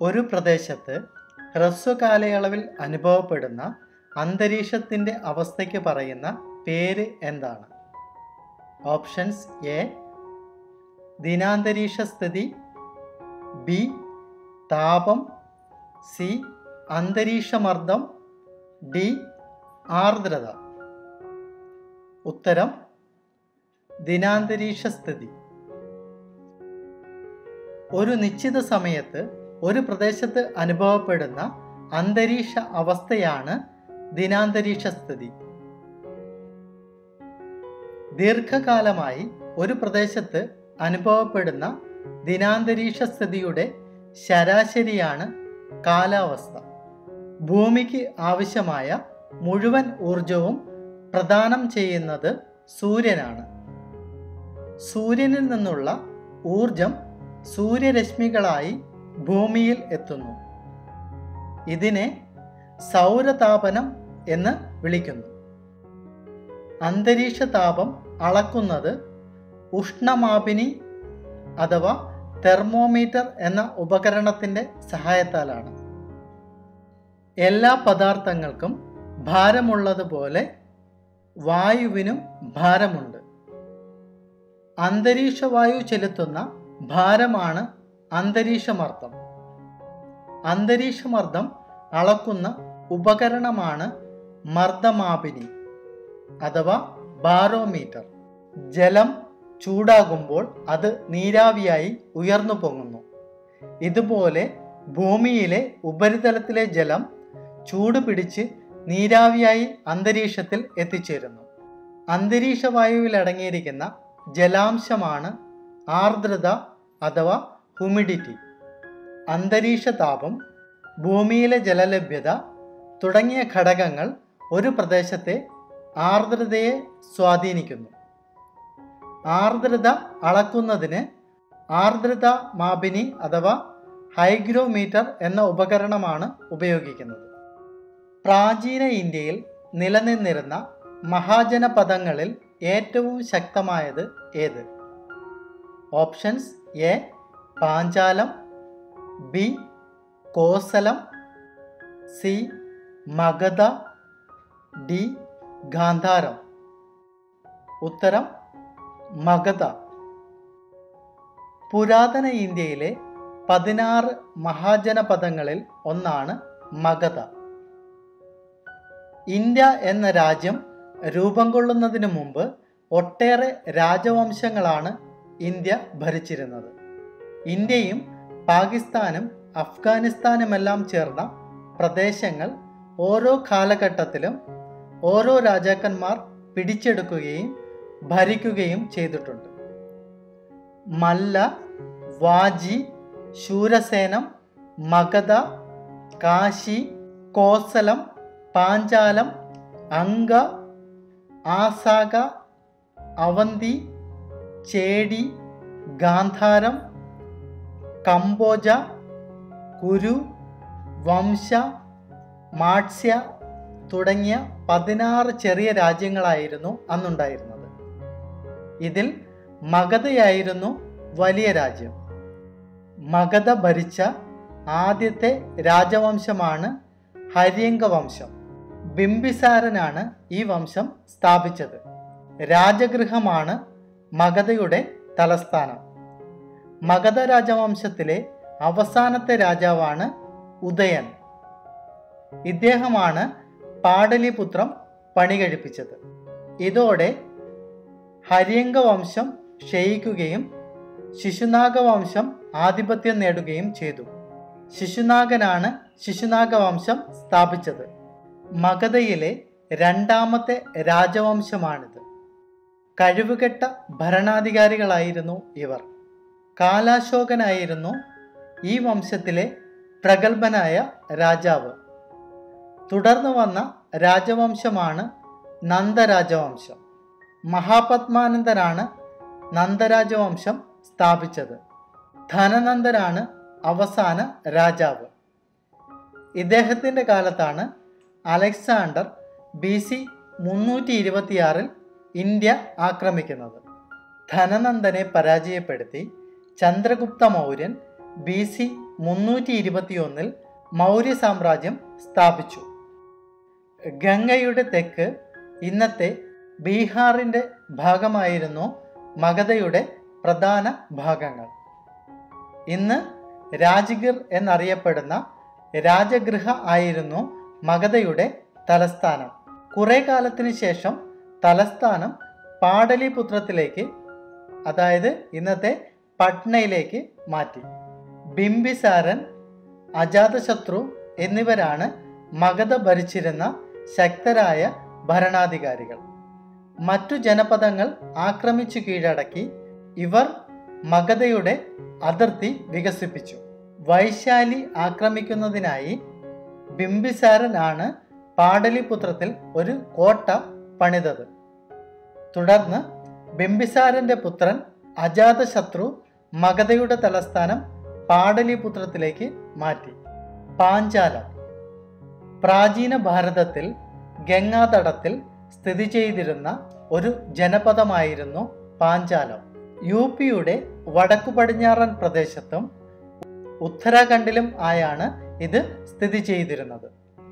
ഒരു പ്രദേശത്ത് ഹ്രസ്വകാലയളവിൽ അനുഭവപ്പെടുന്ന അന്തരീക്ഷത്തിൻ്റെ അവസ്ഥയ്ക്ക് പറയുന്ന പേര് എന്താണ് ഓപ്ഷൻസ് എ ദിനാന്തരീക്ഷ സ്ഥിതി ബി താപം സി അന്തരീക്ഷമർദ്ദം ഡി ആർദ്രത ഉത്തരം ദിനാന്തരീക്ഷ സ്ഥിതി ഒരു നിശ്ചിത സമയത്ത് ഒരു പ്രദേശത്ത് അനുഭവപ്പെടുന്ന അന്തരീക്ഷ അവസ്ഥയാണ് ദിനാന്തരീക്ഷ സ്ഥിതി ദീർഘകാലമായി ഒരു പ്രദേശത്ത് അനുഭവപ്പെടുന്ന ദിനാന്തരീക്ഷ സ്ഥിതിയുടെ ശരാശരിയാണ് കാലാവസ്ഥ ഭൂമിക്ക് ആവശ്യമായ മുഴുവൻ ഊർജവും പ്രദാനം ചെയ്യുന്നത് സൂര്യനാണ് സൂര്യനിൽ നിന്നുള്ള ഊർജം സൂര്യരശ്മികളായി ഭൂമിയിൽ എത്തുന്നു ഇതിനെ സൗരതാപനം എന്ന് വിളിക്കുന്നു അന്തരീക്ഷ താപം അളക്കുന്നത് ഉഷ്ണമാപിനി അഥവാ തെർമോമീറ്റർ എന്ന ഉപകരണത്തിൻ്റെ സഹായത്താലാണ് എല്ലാ പദാർത്ഥങ്ങൾക്കും ഭാരമുള്ളതുപോലെ വായുവിനും ഭാരമുണ്ട് അന്തരീക്ഷവായു ചെലുത്തുന്ന ഭാരമാണ് അന്തരീക്ഷമർദ്ദം അന്തരീക്ഷമർദ്ദം അളക്കുന്ന ഉപകരണമാണ് മർദ്ദമാപിനി അഥവാ ബാരോമീറ്റർ ജലം ചൂടാകുമ്പോൾ അത് നീരാവിയായി ഉയർന്നു പൊങ്ങുന്നു ഇതുപോലെ ഭൂമിയിലെ ഉപരിതലത്തിലെ ജലം ചൂട് പിടിച്ച് നീരാവിയായി അന്തരീക്ഷത്തിൽ എത്തിച്ചേരുന്നു അന്തരീക്ഷ വായുവിൽ അടങ്ങിയിരിക്കുന്ന ജലാംശമാണ് ആർദ്രത അഥവാ ഹ്യൂമിഡിറ്റി അന്തരീക്ഷ താപം ഭൂമിയിലെ ജലലഭ്യത തുടങ്ങിയ ഘടകങ്ങൾ ഒരു പ്രദേശത്തെ ആർദ്രതയെ സ്വാധീനിക്കുന്നു ആർദ്രത അളക്കുന്നതിന് ആർദ്രത മാപിനി അഥവാ ഹൈഗ്രോമീറ്റർ എന്ന ഉപകരണമാണ് ഉപയോഗിക്കുന്നത് പ്രാചീന ഇന്ത്യയിൽ നിലനിന്നിരുന്ന മഹാജനപദങ്ങളിൽ ഏറ്റവും ശക്തമായത് ഏത് ഓപ്ഷൻസ് എ പാഞ്ചാലം ബി കോസലം സി മഗധ ഡി ഗാന്ധാരം ഉത്തരം മഗധ പുരാതന ഇന്ത്യയിലെ പതിനാറ് മഹാജനപദങ്ങളിൽ ഒന്നാണ് മഗധ ഇന്ത്യ എന്ന രാജ്യം രൂപം കൊള്ളുന്നതിന് മുമ്പ് ഒട്ടേറെ രാജവംശങ്ങളാണ് ഇന്ത്യ ഭരിച്ചിരുന്നത് ഇന്ത്യയും പാകിസ്ഥാനും അഫ്ഗാനിസ്ഥാനുമെല്ലാം ചേർന്ന പ്രദേശങ്ങൾ ഓരോ കാലഘട്ടത്തിലും ഓരോ രാജാക്കന്മാർ പിടിച്ചെടുക്കുകയും ഭരിക്കുകയും ചെയ്തിട്ടുണ്ട് മല്ല വാജി ശൂരസേനം മഗധ കാശി കോസലം പാഞ്ചാലം അങ്ക ആസാക അവന്തി ചേടി ഗാന്ധാരം കംബോജ കുരു വംശ മാട്സ്യ തുടങ്ങിയ പതിനാറ് ചെറിയ രാജ്യങ്ങളായിരുന്നു അന്നുണ്ടായിരുന്നത് ഇതിൽ മഗധയായിരുന്നു വലിയ രാജ്യം മഗധ ഭരിച്ച ആദ്യത്തെ രാജവംശമാണ് ഹര്യങ്ക വംശം ബിംബിസാരനാണ് ഈ വംശം സ്ഥാപിച്ചത് രാജഗൃഹമാണ് മഗധയുടെ തലസ്ഥാനം മഗധ രാജവംശത്തിലെ അവസാനത്തെ രാജാവാണ് ഉദയൻ ഇദ്ദേഹമാണ് പാടലിപുത്രം പണി കഴിപ്പിച്ചത് ഇതോടെ ഹര്യങ്ക വംശം ക്ഷയിക്കുകയും ശിശുനാഗ വംശം ആധിപത്യം നേടുകയും ചെയ്തു ശിശുനാഗനാണ് ശിശുനാഗ വംശം സ്ഥാപിച്ചത് മഗധയിലെ രണ്ടാമത്തെ രാജവംശമാണിത് കഴിവുകെട്ട ഭരണാധികാരികളായിരുന്നു ഇവർ കാലാശോകനായിരുന്നു ഈ വംശത്തിലെ പ്രഗത്ഭനായ രാജാവ് തുടർന്ന് വന്ന രാജവംശമാണ് നന്ദരാജവംശം മഹാപത്മാനന്ദനാണ് നന്ദരാജവംശം സ്ഥാപിച്ചത് ധനനന്ദനാണ് അവസാന രാജാവ് ഇദ്ദേഹത്തിൻ്റെ കാലത്താണ് അലക്സാണ്ടർ ബി സി മുന്നൂറ്റി ഇരുപത്തിയാറിൽ ഇന്ത്യ ആക്രമിക്കുന്നത് ധനനന്ദനെ പരാജയപ്പെടുത്തി ചന്ദ്രഗുപ്ത മൗര്യൻ ബി സി മുന്നൂറ്റി ഇരുപത്തിയൊന്നിൽ മൗര്യ സാമ്രാജ്യം സ്ഥാപിച്ചു ഗംഗയുടെ തെക്ക് ഇന്നത്തെ ബീഹാറിൻ്റെ ഭാഗമായിരുന്നു മഗധയുടെ പ്രധാന ഭാഗങ്ങൾ ഇന്ന് രാജ്ഗിർ എന്നറിയപ്പെടുന്ന രാജഗൃഹ ആയിരുന്നു മഗധയുടെ തലസ്ഥാനം കുറെ കാലത്തിന് ശേഷം തലസ്ഥാനം പാടലിപുത്രത്തിലേക്ക് അതായത് ഇന്നത്തെ പട്നയിലേക്ക് മാറ്റി ബിംബിസാരൻ അജാതശത്രു എന്നിവരാണ് മഗധ ഭരിച്ചിരുന്ന ശക്തരായ ഭരണാധികാരികൾ മറ്റു ജനപദങ്ങൾ ആക്രമിച്ചു കീഴടക്കി ഇവർ മഗധയുടെ അതിർത്തി വികസിപ്പിച്ചു വൈശാലി ആക്രമിക്കുന്നതിനായി ബിംബിസാരനാണ് പാടലിപുത്രത്തിൽ ഒരു കോട്ട പണിതത് തുടർന്ന് ബിംബിസാരന്റെ പുത്രൻ അജാതശത്രു മഗധയുടെ തലസ്ഥാനം പാടലിപുത്രത്തിലേക്ക് മാറ്റി പാഞ്ചാലം പ്രാചീന ഭാരതത്തിൽ ഗംഗാതടത്തിൽ സ്ഥിതി ചെയ്തിരുന്ന ഒരു ജനപദമായിരുന്നു പാഞ്ചാലം യു പിയുടെ വടക്കു പടിഞ്ഞാറൻ പ്രദേശത്തും ഉത്തരാഖണ്ഡിലും ആയാണ് ഇത് സ്ഥിതി ചെയ്തിരുന്നത്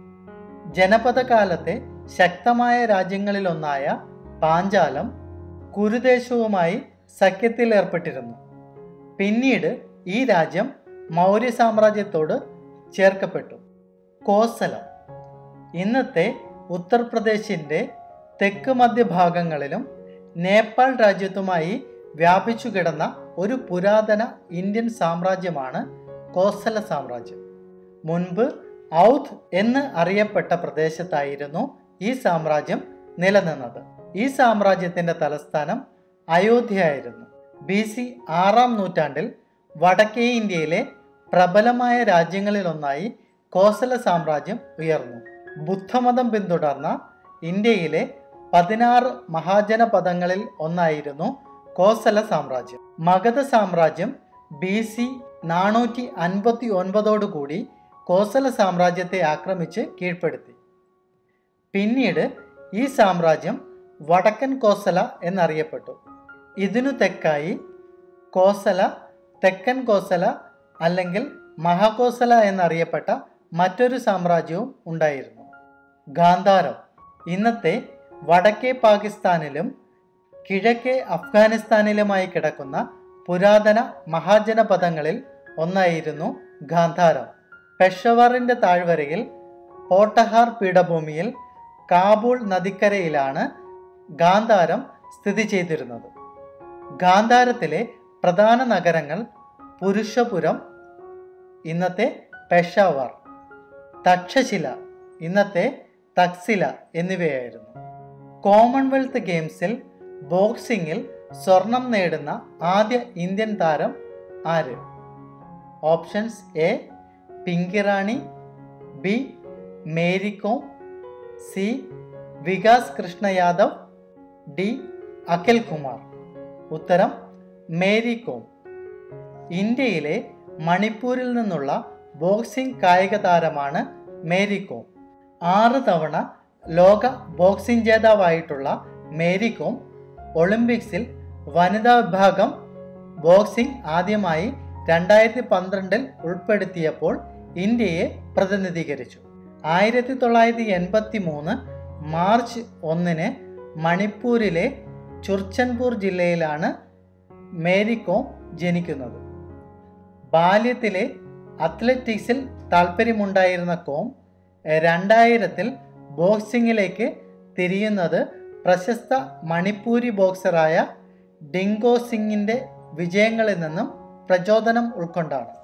ജനപദകാലത്തെ ശക്തമായ രാജ്യങ്ങളിലൊന്നായ പാഞ്ചാലം കുരുദേശവുമായി സഖ്യത്തിൽ ഏർപ്പെട്ടിരുന്നു പിന്നീട് ഈ രാജ്യം മൗര്യ സാമ്രാജ്യത്തോട് ചേർക്കപ്പെട്ടു കോസലം ഇന്നത്തെ ഉത്തർപ്രദേശിൻ്റെ തെക്ക് മധ്യഭാഗങ്ങളിലും നേപ്പാൾ രാജ്യത്തുമായി വ്യാപിച്ചു കിടന്ന ഒരു പുരാതന ഇന്ത്യൻ സാമ്രാജ്യമാണ് കോസല സാമ്രാജ്യം മുൻപ് ഔധ് എന്ന് അറിയപ്പെട്ട പ്രദേശത്തായിരുന്നു ഈ സാമ്രാജ്യം നിലനിന്നത് ഈ സാമ്രാജ്യത്തിന്റെ തലസ്ഥാനം അയോധ്യയായിരുന്നു ബി സി ആറാം നൂറ്റാണ്ടിൽ വടക്കേ ഇന്ത്യയിലെ പ്രബലമായ രാജ്യങ്ങളിലൊന്നായി കോസല സാമ്രാജ്യം ഉയർന്നു ബുദ്ധമതം പിന്തുടർന്ന ഇന്ത്യയിലെ പതിനാറ് മഹാജനപദങ്ങളിൽ ഒന്നായിരുന്നു കോസല സാമ്രാജ്യം മഗധ സാമ്രാജ്യം ബി സി നാനൂറ്റി അൻപത്തി ഒൻപതോടുകൂടി കോസല സാമ്രാജ്യത്തെ ആക്രമിച്ച് കീഴ്പ്പെടുത്തി പിന്നീട് ഈ സാമ്രാജ്യം വടക്കൻ കോസല എന്നറിയപ്പെട്ടു ഇതിനു തെക്കായി കോസല തെക്കൻ കോസല അല്ലെങ്കിൽ മഹാകോസല എന്നറിയപ്പെട്ട മറ്റൊരു സാമ്രാജ്യവും ഉണ്ടായിരുന്നു ഗാന്ധാരം ഇന്നത്തെ വടക്കേ പാകിസ്ഥാനിലും കിഴക്കേ അഫ്ഗാനിസ്ഥാനിലുമായി കിടക്കുന്ന പുരാതന മഹാജനപദങ്ങളിൽ ഒന്നായിരുന്നു ഗാന്ധാരം പെഷവറിന്റെ താഴ്വരയിൽ പോട്ടഹാർ പീഠഭൂമിയിൽ കാബൂൾ നദിക്കരയിലാണ് ഗാന്ധാരം സ്ഥിതി ചെയ്തിരുന്നത് ഗാന്ധാരത്തിലെ പ്രധാന നഗരങ്ങൾ പുരുഷപുരം ഇന്നത്തെ പെഷാവർ തക്ഷശില ഇന്നത്തെ തക്സില എന്നിവയായിരുന്നു കോമൺവെൽത്ത് ഗെയിംസിൽ ബോക്സിംഗിൽ സ്വർണം നേടുന്ന ആദ്യ ഇന്ത്യൻ താരം ആര് options A Pinki Rani B Mary Kom C Vikas Krishna Yadav D Akhil Kumar ഉത്തരം മേരി കോം ഇന്ത്യയിലെ മണിപ്പൂരിൽ നിന്നുള്ള ബോക്സിംഗ് കായിക താരമാണ് മേരി കോം ആറ് തവണ ലോക ബോക്സിംഗ് ജേതാവായിട്ടുള്ള മേരി കോം ഒളിമ്പിക്സിൽ വനിതാ വിഭാഗം ബോക്സിംഗ് ആദ്യമായി രണ്ടായിരത്തി പന്ത്രണ്ടിൽ ഉൾപ്പെടുത്തിയപ്പോൾ ഇന്ത്യയെ പ്രതിനിധീകരിച്ചു ആയിരത്തി തൊള്ളായിരത്തി എൺപത്തി മൂന്ന് മാർച്ച് ഒന്നിന് മണിപ്പൂരിലെ ചുർച്ചൻപൂർ ജില്ലയിലാണ് മേരി കോം ജനിക്കുന്നത് ബാല്യത്തിലെ അത്ലറ്റിക്സിൽ താല്പര്യമുണ്ടായിരുന്ന കോം രണ്ടായിരത്തിൽ ബോക്സിങ്ങിലേക്ക് തിരിയുന്നത് പ്രശസ്ത മണിപ്പൂരി ബോക്സറായ ഡിങ്കോ സിംഗിൻ്റെ വിജയങ്ങളിൽ നിന്നും പ്രചോദനം ഉൾക്കൊണ്ടാണ്